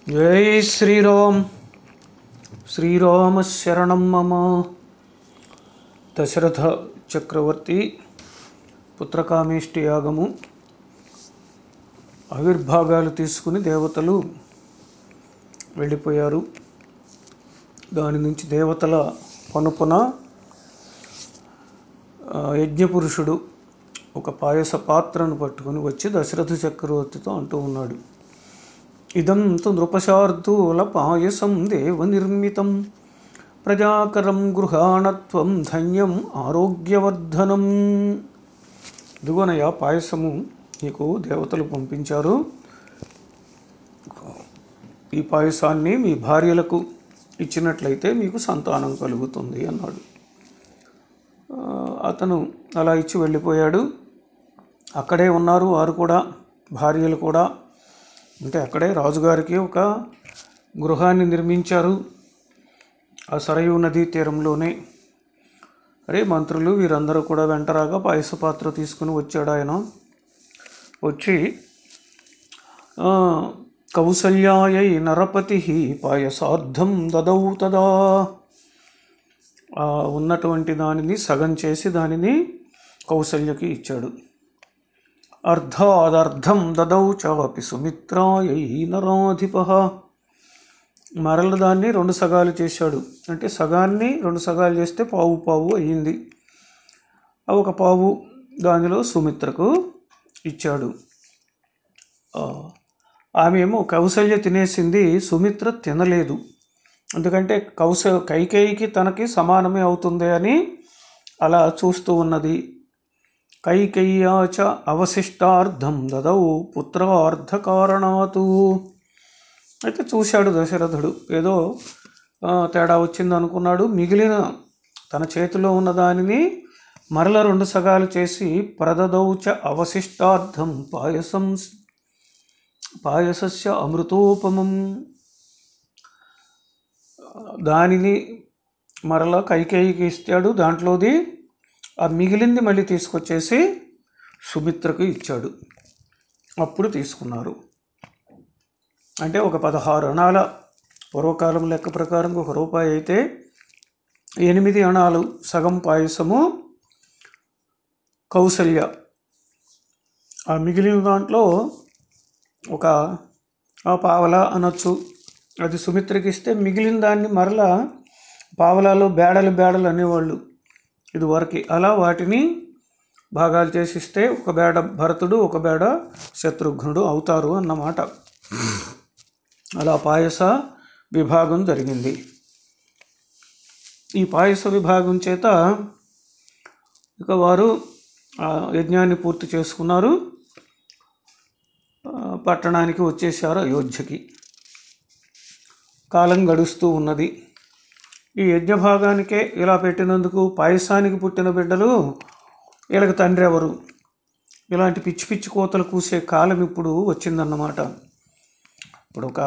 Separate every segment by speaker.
Speaker 1: జై శ్రీరామ్ శ్రీరామ శరణం మమ దశరథ చక్రవర్తి పుత్రకామేష్టి యాగము ఆవిర్భాగాలు తీసుకుని దేవతలు వెళ్ళిపోయారు దాని నుంచి దేవతల పనుపున ఆ, యజ్ఞపురుషుడు ఒక పాయస పాత్రను పట్టుకుని వచ్చి దశరథ చక్రవర్తితో అంటూ ఉన్నాడు ఇదం తు నృపశార్దూల పాయసం దేవ నిర్మితం ప్రజాకరం గృహాణత్వం ధన్యం ఆరోగ్యవర్ధనం ఇదిగోనయ్యా పాయసము నీకు దేవతలు పంపించారు ఈ పాయసాన్ని మీ భార్యలకు ఇచ్చినట్లయితే మీకు సంతానం కలుగుతుంది అన్నాడు ఆ, అతను అలా ఇచ్చి వెళ్ళిపోయాడు అక్కడే ఉన్నారు వారు కూడా భార్యలు కూడా అంటే అక్కడే రాజుగారికి ఒక గృహాన్ని నిర్మించారు ఆ సరయూ నదీ తీరంలోనే అరే మంత్రులు వీరందరూ కూడా వెంటరాగా పాయస పాత్ర తీసుకుని వచ్చాడు ఆయన వచ్చి ఆ, కౌసల్యాయై నరపతి పాయసార్థం దదౌ తదా ఆ ఉన్నటువంటి దానిని సగం చేసి దానిని కౌసల్యకి ఇచ్చాడు అర్ధాదర్థం దదౌ చాపి సుమిత్రాయై నరాధిప మరల దాన్ని రెండు సగాలు చేశాడు అంటే సగాన్ని రెండు సగాలు చేస్తే పావు పావు అయ్యింది ఆ ఒక పావు దానిలో సుమిత్రకు ఇచ్చాడు ఆ, ఆమె ఏమో కౌసల్య తినేసింది సుమిత్ర తినలేదు ఎందుకంటే కౌశ కైకేయికి తనకి సమానమే అవుతుంది అని అలా చూస్తూ ఉన్నది కైకేయ్యాచ అవశిష్టార్థం దదౌ పుత్రార్థకారణాతు అయితే చూశాడు దశరథుడు ఏదో ఆ, తేడా వచ్చింది అనుకున్నాడు మిగిలిన తన చేతిలో ఉన్న దానిని మరల రెండు సగాలు చేసి ప్రదదౌచ అవశిష్టార్థం పాయసం పాయసస్య అమృతోపమం దానిని మరలా కైకేయికి ఇస్తాడు దాంట్లోది ఆ మిగిలింది మళ్ళీ తీసుకొచ్చేసి సుమిత్రకు ఇచ్చాడు అప్పుడు తీసుకున్నారు అంటే ఒక పదహారు అణాల పూర్వకాలం లెక్క ప్రకారం ఒక రూపాయి అయితే ఎనిమిది అణాలు సగం పాయసము కౌసల్య ఆ మిగిలిన దాంట్లో ఒక ఆ పావలా అనొచ్చు అది సుమిత్రకి ఇస్తే మిగిలిన దాన్ని మరలా పావలాలో బేడలు బేడలు అనేవాళ్ళు ఇది వరకు అలా వాటిని భాగాలు చేసిస్తే ఒక బేడ భరతుడు ఒక బేడ శత్రుఘ్నుడు అవుతారు అన్నమాట అలా పాయస విభాగం జరిగింది ఈ పాయస విభాగం చేత ఇక వారు ఆ యజ్ఞాన్ని పూర్తి చేసుకున్నారు ఆ, పట్టణానికి వచ్చేసారు అయోధ్యకి కాలం గడుస్తూ ఉన్నది ఈ యజ్ఞ భాగానికే ఇలా పెట్టినందుకు పాయసానికి పుట్టిన బిడ్డలు వీళ్ళకి తండ్రి ఎవరు ఇలాంటి పిచ్చి పిచ్చి కోతలు కూసే కాలం ఇప్పుడు వచ్చిందన్నమాట ఇప్పుడు ఒక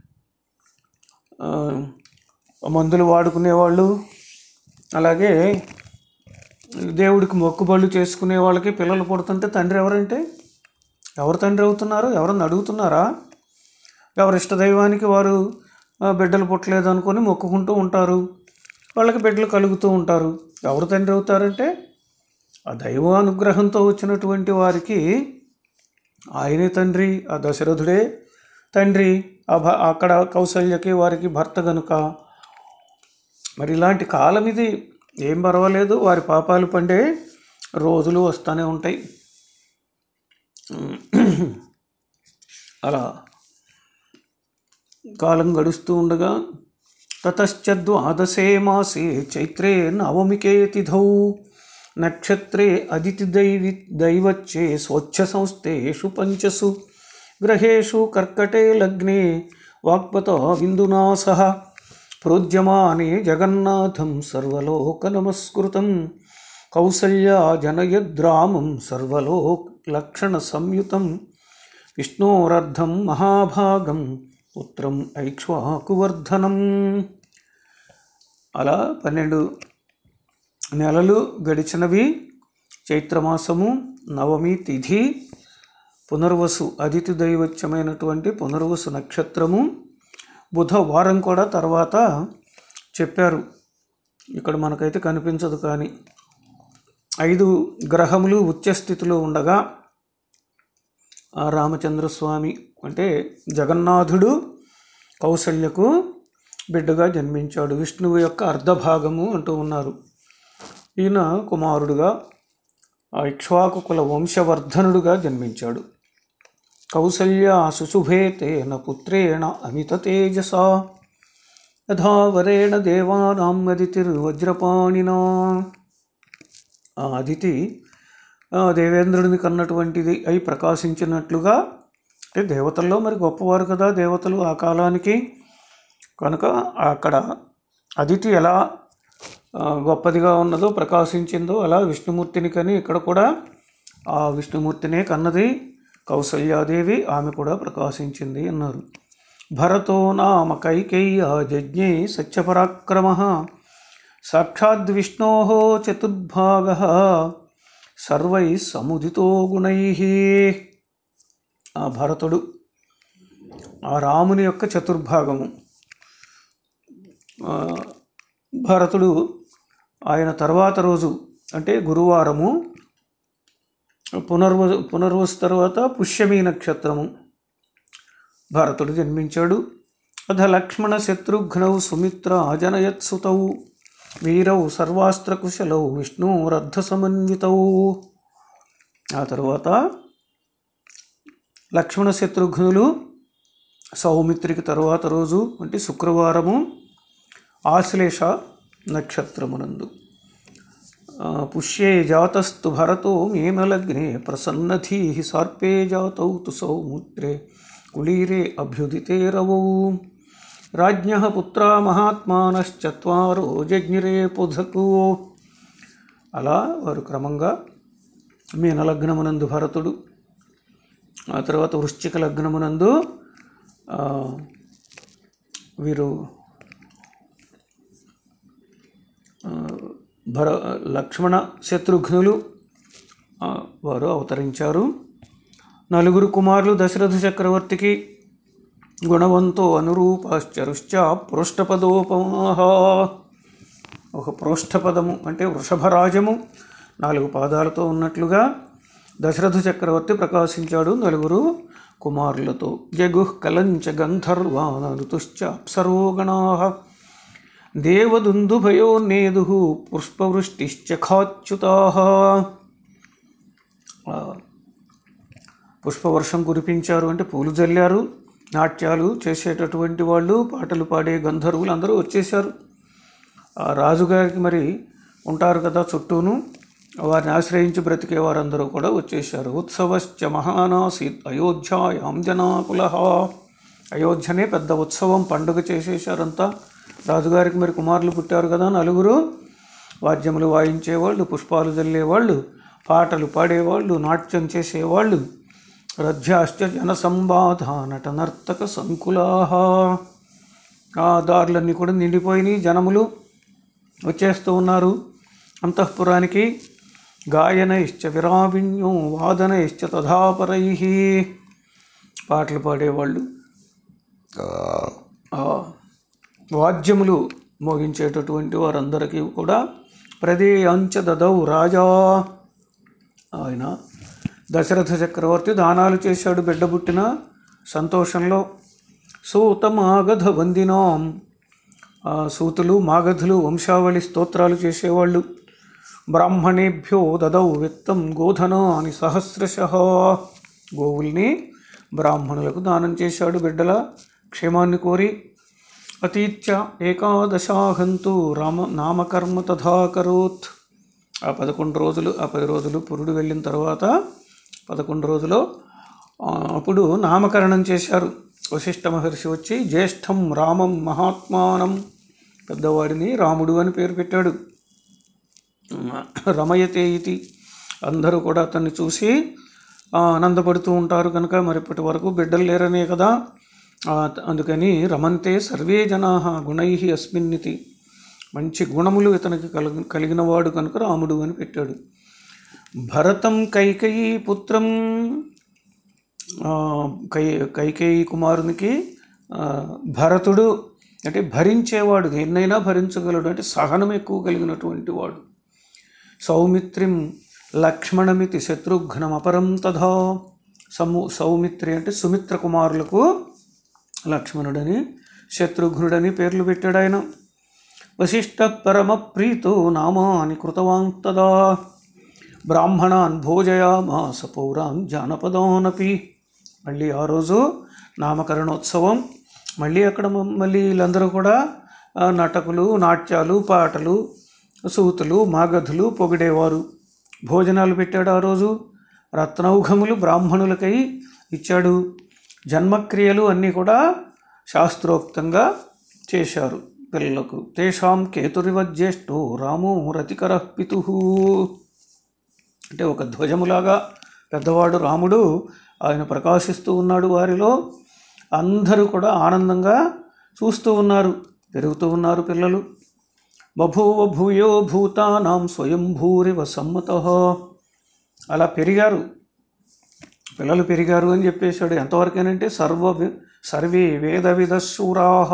Speaker 1: ఆ, మందులు వాడుకునేవాళ్ళు అలాగే దేవుడికి మొక్కుబళ్ళు చేసుకునే వాళ్ళకి పిల్లలు పుడుతుంటే తండ్రి ఎవరంటే ఎవరు తండ్రి అవుతున్నారు ఎవరన్నా అడుగుతున్నారా ఎవరి ఇష్టదైవానికి వారు ఆ, బిడ్డలు పుట్టలేదు అనుకొని మొక్కుకుంటూ ఉంటారు వాళ్ళకి బిడ్డలు కలుగుతూ ఉంటారు ఎవరు తండ్రి అవుతారంటే ఆ దైవానుగ్రహంతో వచ్చినటువంటి వారికి ఆయనే తండ్రి ఆ దశరథుడే తండ్రి ఆ భ అక్కడ కౌసల్యకి వారికి భర్త గనుక మరి ఇలాంటి కాలం ఇది ఏం పర్వాలేదు వారి పాపాలు పండే రోజులు వస్తూనే ఉంటాయి అలా కాలం గడుస్తూ ఉండగా తతశ్చద్వాదశే మాసే చైత్రే నవమికే తిథౌ నక్షత్రే అదితి దైవి దైవచ్చే స్వచ్ఛ సంస్థేషు పంచసు గ్రహేషు కర్కటే లగ్నే వాక్పత విందునా సహ ప్రోద్యమానే జగన్నాథం సర్వలోక నమస్కృతం కౌసల్యా జనయద్రామం సర్వలోక లక్షణ సంయుతం విష్ణోరర్ధం మహాభాగం పుత్రం ఐక్ష్వాకువర్ధనం అలా పన్నెండు నెలలు గడిచినవి చైత్రమాసము నవమి తిథి పునర్వసు అతిథి దైవత్యమైనటువంటి పునర్వసు నక్షత్రము బుధవారం కూడా తర్వాత చెప్పారు ఇక్కడ మనకైతే కనిపించదు కానీ ఐదు గ్రహములు ఉచ్చస్థితిలో ఉండగా ఆ రామచంద్రస్వామి అంటే జగన్నాథుడు కౌసల్యకు బిడ్డగా జన్మించాడు విష్ణువు యొక్క అర్ధభాగము అంటూ ఉన్నారు ఈయన కుమారుడుగా ఆ ఇక్ష్వాకు కుల వంశవర్ధనుడుగా జన్మించాడు కౌసల్య శుశుభే తేన పుత్రేణ అమిత తేజస యథావరేణ దేవానాం అదితిర్వజ్రపాణినా ఆ అదితి ఆ, దేవేంద్రుడిని కన్నటువంటిది అయి ప్రకాశించినట్లుగా అంటే దేవతల్లో మరి గొప్పవారు కదా దేవతలు ఆ కాలానికి కనుక అక్కడ అదితి ఎలా ఆ, గొప్పదిగా ఉన్నదో ప్రకాశించిందో అలా విష్ణుమూర్తిని కని ఇక్కడ కూడా ఆ విష్ణుమూర్తినే కన్నది కౌసల్యాదేవి ఆమె కూడా ప్రకాశించింది అన్నారు భరతో నామ కైకేయ జజ్ఞే సత్యపరాక్రమ సాక్షాద్ విష్ణో చతుర్భాగ సర్వై సముదితో గుణై ఆ భరతుడు ఆ రాముని యొక్క చతుర్భాగము ఆ, భరతుడు ఆయన తర్వాత రోజు అంటే గురువారము పునర్వ పునర్వసు తర్వాత పుష్యమీ నక్షత్రము భరతుడు జన్మించాడు అధ లక్ష్మణ శత్రుఘ్నౌ సుమిత్ర అజనయత్సుతౌ వీరౌ సర్వాస్త్రకుశలౌ విష్ణురర్ధ సమన్వితౌ ఆ తర్వాత లక్ష్మణ శత్రుఘ్నులు సౌమిత్రికి తర్వాత రోజు అంటే శుక్రవారము ఆశ్లేష నక్షత్రమునందు ఆ, పుష్యే జాతస్తు భరతో మీనలగ్నే ప్రసన్నధీ సార్పే జాతౌ తు సౌముద్రే కుళీరే అభ్యుదితే రవౌ రాజ్ఞ పుత్రా మహాత్మానశ్చత్వారో జజ్ఞిరే పుధకు అలా వారు క్రమంగా మీనలగ్నమునందు భరతుడు ఆ తర్వాత వృశ్చిక లగ్నమునందు ఆ, వీరు ఆ, భర లక్ష్మణ శత్రుఘ్నులు ఆ, వారు అవతరించారు నలుగురు కుమారులు దశరథ చక్రవర్తికి గుణవంతో అనురూపాశ్చరుశ్చ పృష్ఠపదోపమాహ ఒక పృష్ఠపదము అంటే వృషభరాజము నాలుగు పాదాలతో ఉన్నట్లుగా దశరథ చక్రవర్తి ప్రకాశించాడు నలుగురు కుమారులతో జగుః కలంచ గంధర్వానరుతుశ్చ అప్సరోగణా దేవదుందుభయో నేదు పుష్పవృష్టిశ్చ ఖాచ్యుతా పుష్పవర్షం కురిపించారు అంటే పూలు జల్లారు నాట్యాలు చేసేటటువంటి వాళ్ళు పాటలు పాడే గంధర్వులు అందరూ వచ్చేసారు ఆ రాజుగారికి మరి ఉంటారు కదా చుట్టూను వారిని ఆశ్రయించి బ్రతికే వారందరూ కూడా వచ్చేసారు ఉత్సవశ్చ మహానాసీత్ అయోధ్యాయాం జనాకుల అయోధ్యనే పెద్ద ఉత్సవం పండుగ చేసేసారంతా రాజుగారికి మరి కుమారులు పుట్టారు కదా నలుగురు వాద్యములు వాయించేవాళ్ళు పుష్పాలు జల్లేవాళ్ళు పాటలు పాడేవాళ్ళు నాట్యం చేసేవాళ్ళు రథ్యాశ్చ జనసంబాధ నట నర్తక సంకులాహ ఆ దారులన్నీ కూడా నిండిపోయినాయి జనములు వచ్చేస్తూ ఉన్నారు అంతఃపురానికి గాయనైశ్చ విరావిణ్యం వాదనైశ్చ తథాపరై పాటలు పాడేవాళ్ళు ఆ, వాద్యములు మోగించేటటువంటి వారందరికీ కూడా ప్రదేయాంచ దదౌ రాజా ఆయన దశరథ చక్రవర్తి దానాలు చేశాడు బిడ్డ పుట్టిన సంతోషంలో సూతమాగధ వందినాం ఆ సూతులు మాగధులు వంశావళి స్తోత్రాలు చేసేవాళ్ళు బ్రాహ్మణేభ్యో దదౌ విత్తం గోధనాని సహస్రశ గోవుల్ని బ్రాహ్మణులకు దానం చేశాడు బిడ్డల క్షేమాన్ని కోరి అతీత్య ఏకాదశాహంతు రామ నామకర్మ తథాకరోత్ ఆ పదకొండు రోజులు ఆ పది రోజులు పురుడు వెళ్ళిన తర్వాత పదకొండు రోజులు ఆ, అప్పుడు నామకరణం చేశారు వశిష్ఠ మహర్షి వచ్చి జ్యేష్ఠం రామం మహాత్మానం పెద్దవాడిని రాముడు అని పేరు పెట్టాడు రమయతే ఇది అందరూ కూడా అతన్ని చూసి ఆ, ఆనందపడుతూ ఉంటారు కనుక మరి ఇప్పటి వరకు బిడ్డలు లేరనే కదా ఆ, అందుకని రమంతే సర్వే జనా గుణై అస్మిన్నితి మంచి గుణములు ఇతనికి కలిగి కలిగినవాడు కనుక రాముడు అని పెట్టాడు భరతం కైకేయీ పుత్రం ఆ, కై కైకేయి కుమారునికి ఆ, భరతుడు అంటే భరించేవాడు ఎన్నైనా భరించగలడు అంటే సహనం ఎక్కువ కలిగినటువంటి వాడు సౌమిత్రిం లక్ష్మణమితి శత్రుఘ్నమపరం తథా సము సౌమిత్రి అంటే సుమిత్ర కుమారులకు లక్ష్మణుడని శత్రుఘ్నుడని పేర్లు పెట్టాడు ఆయన వశిష్ఠ పరమ ప్రీతో నామాని కృతవాన్ తదా బ్రాహ్మణాన్ భోజయామాస పౌరాన్ జానపదానపి మళ్ళీ ఆ రోజు నామకరణోత్సవం మళ్ళీ అక్కడ మ- మళ్ళీ వీళ్ళందరూ కూడా ఆ, నటకులు నాట్యాలు పాటలు సూతులు మాగధులు పొగిడేవారు భోజనాలు పెట్టాడు ఆ రోజు రత్నౌఘములు బ్రాహ్మణులకై ఇచ్చాడు జన్మక్రియలు అన్నీ కూడా శాస్త్రోక్తంగా చేశారు పిల్లలకు తేషాం కేతురివ జ్యేష్ఠో రామో రతికర పితు అంటే ఒక ధ్వజములాగా పెద్దవాడు రాముడు ఆయన ప్రకాశిస్తూ ఉన్నాడు వారిలో అందరూ కూడా ఆనందంగా చూస్తూ ఉన్నారు పెరుగుతూ ఉన్నారు పిల్లలు బభూవ భూయో భూతానాం స్వయంభూరివ సమ్మత అలా పెరిగారు పిల్లలు పెరిగారు అని చెప్పేశాడు ఎంతవరకేనంటే సర్వ వి- సర్వే వేద విధ శూరాహ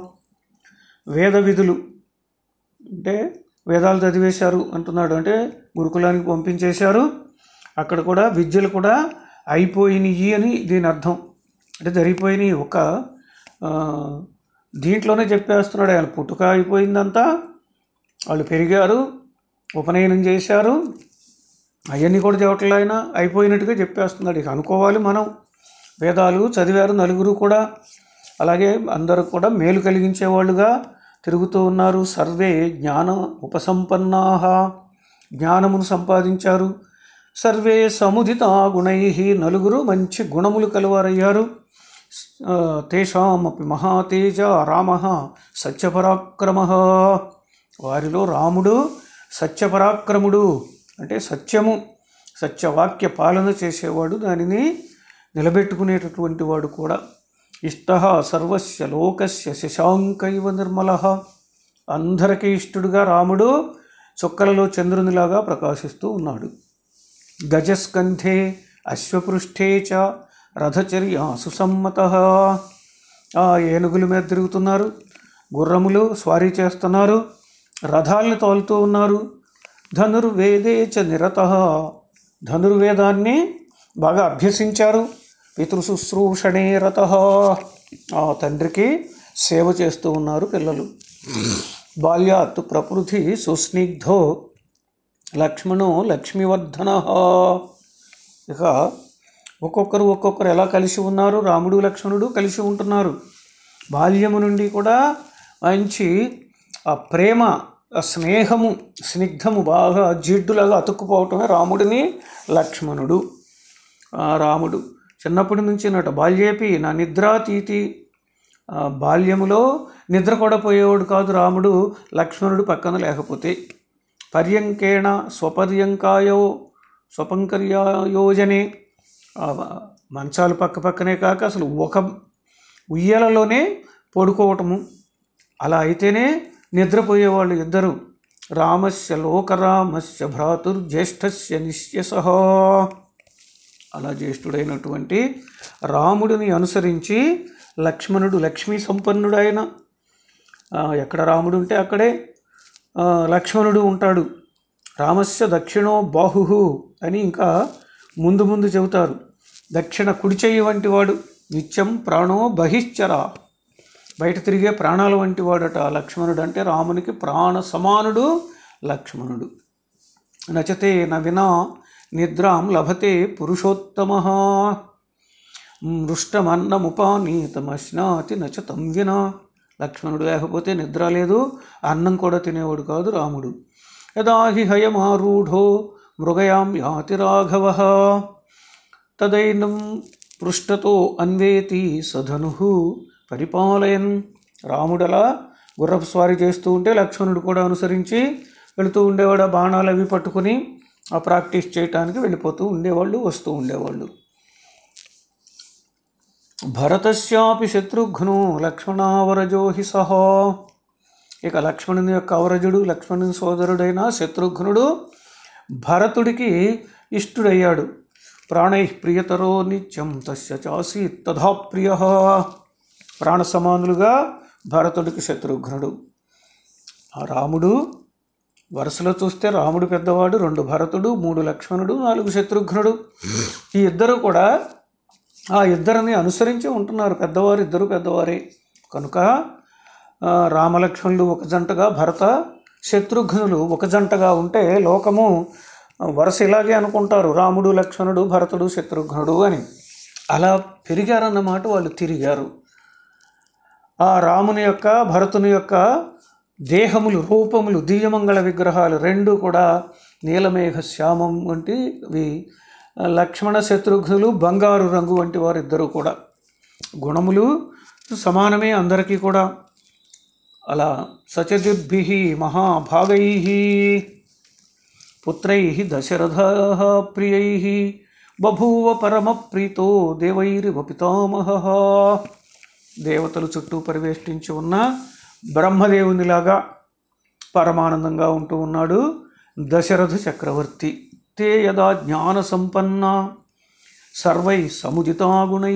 Speaker 1: వేద విధులు అంటే వేదాలు చదివేశారు అంటున్నాడు అంటే గురుకులానికి పంపించేశారు అక్కడ కూడా విద్యలు కూడా అయిపోయినాయి అని దీని అర్థం అంటే జరిగిపోయినాయి ఒక ఆ, దీంట్లోనే చెప్పేస్తున్నాడు ఆయన పుట్టుక అయిపోయిందంతా వాళ్ళు పెరిగారు ఉపనయనం చేశారు అవన్నీ కూడా చెప్పట్లే ఆయన అయిపోయినట్టుగా చెప్పేస్తున్నాడు ఇక అనుకోవాలి మనం వేదాలు చదివారు నలుగురు కూడా అలాగే అందరూ కూడా మేలు కలిగించేవాళ్ళుగా తిరుగుతూ ఉన్నారు సర్వే జ్ఞాన ఉపసంపన్నా జ్ఞానమును సంపాదించారు సర్వే సముదిత గుణై నలుగురు మంచి గుణములు కలవారయ్యారు ఆ, తేషామపి మహాతేజ రామ సత్యపరాక్రమ వారిలో రాముడు సత్యపరాక్రముడు అంటే సత్యము సత్యవాక్య పాలన చేసేవాడు దానిని నిలబెట్టుకునేటటువంటి వాడు కూడా ఇష్ట సర్వస్య లోకస్య శశాంకైవ నిర్మల అందరికీ ఇష్టడుగా రాముడు చుక్కలలో చంద్రునిలాగా ప్రకాశిస్తూ ఉన్నాడు గజస్కంధే అశ్వపృష్ఠే చ రథచర్య సుసమ్మత ఆ ఏనుగుల మీద తిరుగుతున్నారు గుర్రములు స్వారీ చేస్తున్నారు రథాలను తోలుతూ ఉన్నారు ధనుర్వేదే చ నిరత ధనుర్వేదాన్ని బాగా అభ్యసించారు పితృశుశ్రూషణే రత ఆ తండ్రికి సేవ చేస్తూ ఉన్నారు పిల్లలు బాల్యాత్ ప్రకృతి సుస్నిగ్ధో లక్ష్మణో లక్ష్మీవర్ధన ఇక ఒక్కొక్కరు ఒక్కొక్కరు ఎలా కలిసి ఉన్నారు రాముడు లక్ష్మణుడు కలిసి ఉంటున్నారు బాల్యము నుండి కూడా మంచి ఆ ప్రేమ ఆ స్నేహము స్నిగ్ధము బాగా జిడ్డులాగా అతుక్కుపోవటమే రాముడిని లక్ష్మణుడు ఆ రాముడు చిన్నప్పటి నుంచి నట బాల్యేపి నా నిద్రాతీతి ఆ బాల్యములో నిద్ర కూడా పోయేవాడు కాదు రాముడు లక్ష్మణుడు పక్కన లేకపోతే పర్యంకేణ స్వపర్యంకాయో స్వపంకర్యాయోజనే ఆ మంచాలు పక్క పక్కనే కాక అసలు ఒక ఉయ్యాలలోనే పడుకోవటము అలా అయితేనే నిద్రపోయేవాళ్ళు ఇద్దరు రామస్య లోకరామస్య భ్రాతుర్జ్యేష్ఠస్య నిశ్యస అలా జ్యేష్ఠుడైనటువంటి రాముడిని అనుసరించి లక్ష్మణుడు లక్ష్మీ సంపన్నుడు ఆయన ఆ, ఎక్కడ రాముడు ఉంటే అక్కడే ఆ, లక్ష్మణుడు ఉంటాడు రామస్య దక్షిణో బాహు అని ఇంకా ముందు ముందు చెబుతారు దక్షిణ కుడి చెయ్యి వంటి వాడు నిత్యం ప్రాణో బహిశ్చర బయట తిరిగే ప్రాణాల వంటి వాడట లక్ష్మణుడు అంటే రామునికి ప్రాణ సమానుడు లక్ష్మణుడు నచతే న వినా నిద్రాం లభతే పురుషోత్తమ మృష్టమన్నముపానీతమశ్నాతి నచ తం వినా లక్ష్మణుడు లేకపోతే నిద్ర లేదు అన్నం కూడా తినేవాడు కాదు రాముడు యదా హి హయమారూఢో మృగయాం యాతి రాఘవ తదైనం పృష్ఠతో అన్వేతి సధను పరిపాలయన్ రాముడలా గుర్రపు స్వారీ చేస్తూ ఉంటే లక్ష్మణుడు కూడా అనుసరించి వెళుతూ ఉండేవాడు ఆ బాణాలు అవి పట్టుకుని ఆ ప్రాక్టీస్ చేయటానికి వెళ్ళిపోతూ ఉండేవాళ్ళు వస్తూ ఉండేవాళ్ళు భరతస్యాపి శత్రుఘ్ను లక్ష్మణావరజో హి సహ ఇక లక్ష్మణుని యొక్క అవరజుడు లక్ష్మణుని సోదరుడైన శత్రుఘ్నుడు భరతుడికి ఇష్టుడయ్యాడు ప్రాణై ప్రియతరో నిత్యం తస్య చాసీత్ తథా ప్రియ ప్రాణ సమానులుగా భరతుడికి శత్రుఘ్నుడు ఆ రాముడు వరుసలో చూస్తే రాముడు పెద్దవాడు రెండు భరతుడు మూడు లక్ష్మణుడు నాలుగు శత్రుఘ్నుడు ఈ ఇద్దరు కూడా ఆ ఇద్దరిని అనుసరించి ఉంటున్నారు పెద్దవారు ఇద్దరు పెద్దవారే కనుక ఆ, రామలక్ష్మణులు ఒక జంటగా భరత శత్రుఘ్నులు ఒక జంటగా ఉంటే లోకము వరుస ఇలాగే అనుకుంటారు రాముడు లక్ష్మణుడు భరతుడు శత్రుఘ్నుడు అని అలా పెరిగారన్నమాట వాళ్ళు తిరిగారు ఆ రాముని యొక్క భరతుని యొక్క దేహములు రూపములు దివ్యమంగళ విగ్రహాలు రెండు కూడా నీలమేఘ శ్యామం వంటివి లక్ష్మణ శత్రుఘ్నులు బంగారు రంగు వంటి వారిద్దరూ కూడా గుణములు సమానమే అందరికీ కూడా అలా సచదుర్భి మహాభాగై పుత్రై దశరథ ప్రియై బభూవ పరమ ప్రీతో దేవైరివ పితామహ దేవతలు చుట్టూ పరివేష్టించి ఉన్న బ్రహ్మదేవునిలాగా పరమానందంగా ఉంటూ ఉన్నాడు దశరథ చక్రవర్తి తే యదా జ్ఞాన సంపన్న సర్వై సముదితాగుణై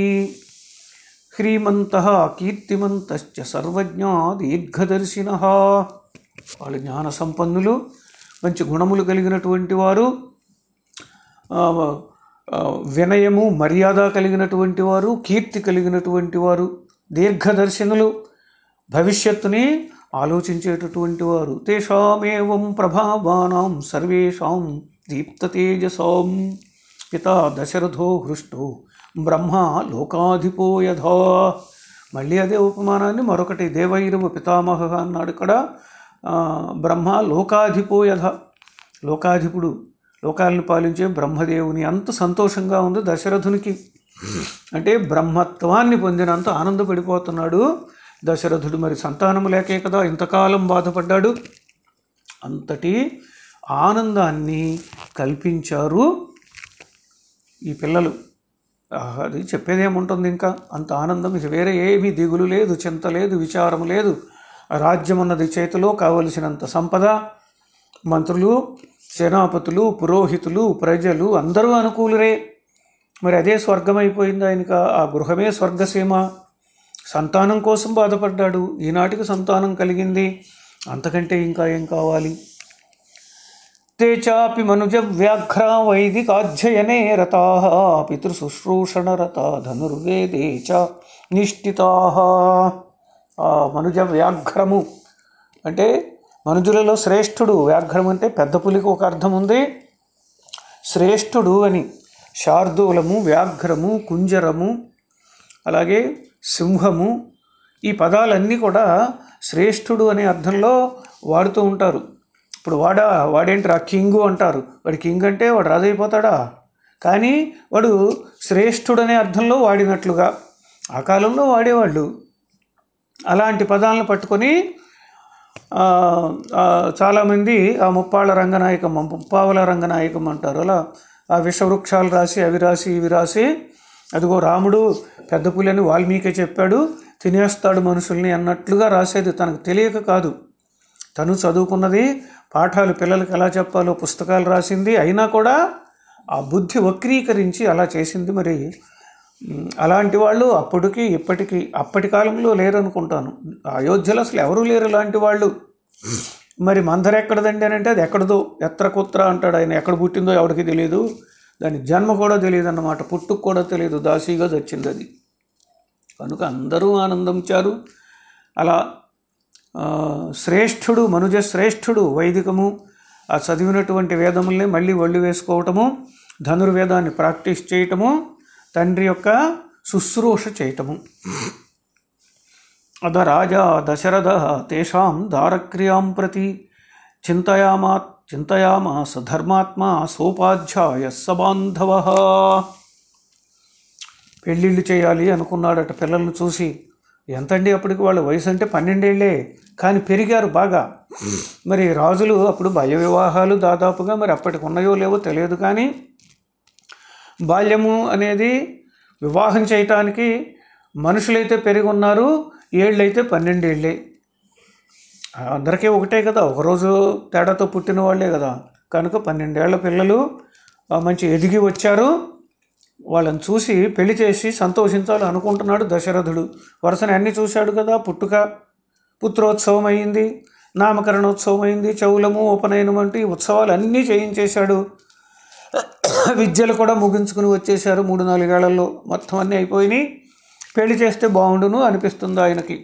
Speaker 1: హ్రీమంత కీర్తిమంతశ్చ సర్వజ్ఞా దీర్ఘదర్శిన వాళ్ళు జ్ఞాన సంపన్నులు మంచి గుణములు కలిగినటువంటి వారు ఆ, ఆ, వినయము మర్యాద కలిగినటువంటి వారు కీర్తి కలిగినటువంటి వారు దీర్ఘదర్శనులు భవిష్యత్తుని ఆలోచించేటటువంటి వారు తేషామేవం ప్రభావానాం సర్వేషాం దీప్తతేజసాం పిత దశరథో హృష్టో బ్రహ్మ లోకాధిపో యథా మళ్ళీ అదే ఉపమానాన్ని మరొకటి దేవైరవ పితామహ అన్నాడు ఇక్కడ ఆ, బ్రహ్మ లోకాధిపో యథ లోకాధిపుడు లోకాలను పాలించే బ్రహ్మదేవుని అంత సంతోషంగా ఉంది దశరథునికి అంటే బ్రహ్మత్వాన్ని పొందినంత ఆనందపడిపోతున్నాడు దశరథుడు మరి సంతానము లేకే కదా ఇంతకాలం బాధపడ్డాడు అంతటి ఆనందాన్ని కల్పించారు ఈ పిల్లలు ఆహ్, అది చెప్పేదేముంటుంది ఇంకా అంత ఆనందం ఇక వేరే ఏమీ దిగులు లేదు చింత లేదు విచారం లేదు రాజ్యం అన్నది చేతిలో కావలసినంత సంపద మంత్రులు సేనాపతులు పురోహితులు ప్రజలు అందరూ అనుకూలురే మరి అదే స్వర్గం అయిపోయింది ఆయనకి ఆ గృహమే స్వర్గసీమ సంతానం కోసం బాధపడ్డాడు ఈనాటికి సంతానం కలిగింది అంతకంటే ఇంకా ఏం కావాలి ते चापि मनुजव्याघ्रा वैदिकाध्ययने रताः पितृशुश्रूषणरता धनुर्वेदे च నిష్ఠితాः ఆ మనుజ వ్యాఘ్రము అంటే మనుజులలో శ్రేష్ఠుడు వ్యాఘ్రం అంటే పెద్ద పులికి ఒక అర్థం ఉంది శ్రేష్ఠుడు అని శార్దూలము వ్యాఘ్రము కుంజరము అలాగే సింహము ఈ పదాలన్నీ కూడా శ్రేష్ఠుడు అనే అర్థంలో వాడుతూ ఉంటారు ఇప్పుడు వాడ వాడేంటి ఆ కింగు అంటారు వాడు కింగ్ అంటే వాడు రాజు అయిపోతాడా కానీ వాడు శ్రేష్ఠుడు అనే అర్థంలో వాడినట్లుగా ఆ కాలంలో వాడేవాళ్ళు అలాంటి పదాలను పట్టుకొని ఆ, ఆ, చాలామంది ఆ ముప్పాళ్ళ రంగనాయకమ్మ ముప్పావల రంగనాయకమ్మ అంటారు అలా ఆ విషవృక్షాలు రాసి అవి రాసి ఇవి రాసి అదిగో రాముడు పెద్ద పులిని వాల్మీకి చెప్పాడు తినేస్తాడు మనుషుల్ని అన్నట్లుగా రాసేది తనకు తెలియక కాదు తను చదువుకున్నది పాఠాలు పిల్లలకి ఎలా చెప్పాలో పుస్తకాలు రాసింది అయినా కూడా ఆ బుద్ధి వక్రీకరించి అలా చేసింది మరి ఉమ్, అలాంటి వాళ్ళు అప్పటికి ఇప్పటికి అప్పటి కాలంలో లేరు అనుకుంటాను అయోధ్యలో అసలు ఎవరూ లేరు ఇలాంటి వాళ్ళు మరి మందర ఎక్కడదండి అని అంటే అది ఎక్కడదో ఎత్ర కుత్ర అంటాడు ఆయన ఎక్కడ పుట్టిందో ఎవరికి తెలియదు దాని జన్మ కూడా తెలియదు అన్నమాట పుట్టుకు కూడా తెలియదు దాసీగా చచ్చింది అది కనుక అందరూ ఆనందించారు అలా ఆ, శ్రేష్ఠుడు మనుజ శ్రేష్ఠుడు వైదికము ఆ చదివినటువంటి వేదముల్ని మళ్ళీ ఒళ్ళు వేసుకోవటము ధనుర్వేదాన్ని ప్రాక్టీస్ చేయటము తండ్రి యొక్క శుశ్రూష చేయటము అద రాజా దశరథ తేషాం దారక్రియాం ప్రతి చింతయామా చింతయామాస ధర్మాత్మా సోపాధ్యాయ సబాంధవ పెళ్ళిళ్ళు చేయాలి అనుకున్నాడట పిల్లల్ని చూసి ఎంతండి అప్పటికి వాళ్ళ వయసు అంటే పన్నెండేళ్లే కానీ పెరిగారు బాగా మరి రాజులు అప్పుడు బాల్య వివాహాలు దాదాపుగా మరి అప్పటికి ఉన్నాయో లేవో తెలియదు కానీ బాల్యము అనేది వివాహం చేయటానికి మనుషులైతే పెరిగి ఉన్నారు ఏళ్ళైతే పన్నెండేళ్ళే అందరికీ ఒకటే కదా ఒకరోజు తేడాతో పుట్టిన వాళ్ళే కదా కనుక పన్నెండేళ్ల పిల్లలు ఆ, మంచి ఎదిగి వచ్చారు వాళ్ళని చూసి పెళ్లి చేసి సంతోషించాలి అనుకుంటున్నాడు దశరథుడు వరుసని అన్ని చూశాడు కదా పుట్టుక పుత్రోత్సవం అయింది నామకరణోత్సవం అయింది చౌలము ఉపనయనం వంటి ఉత్సవాలు అన్నీ చేయించేశాడు విద్యలు కూడా ముగించుకుని వచ్చేశారు మూడు నాలుగేళ్లలో మొత్తం అన్నీ అయిపోయినాయి పెళ్లి చేస్తే బాగుండును అనిపిస్తుంది ఆయనకి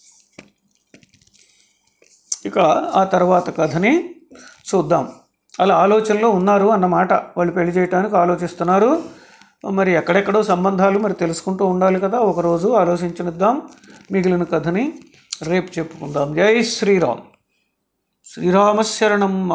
Speaker 1: ఇక ఆ తర్వాత కథని చూద్దాం అలా ఆలోచనలో ఉన్నారు అన్నమాట వాళ్ళు పెళ్లి చేయడానికి ఆలోచిస్తున్నారు మరి ఎక్కడెక్కడో సంబంధాలు మరి తెలుసుకుంటూ ఉండాలి కదా ఒకరోజు ఆలోచించనిద్దాం మిగిలిన కథని రేపు చెప్పుకుందాం జై శ్రీరామ్ శ్రీరామశరణం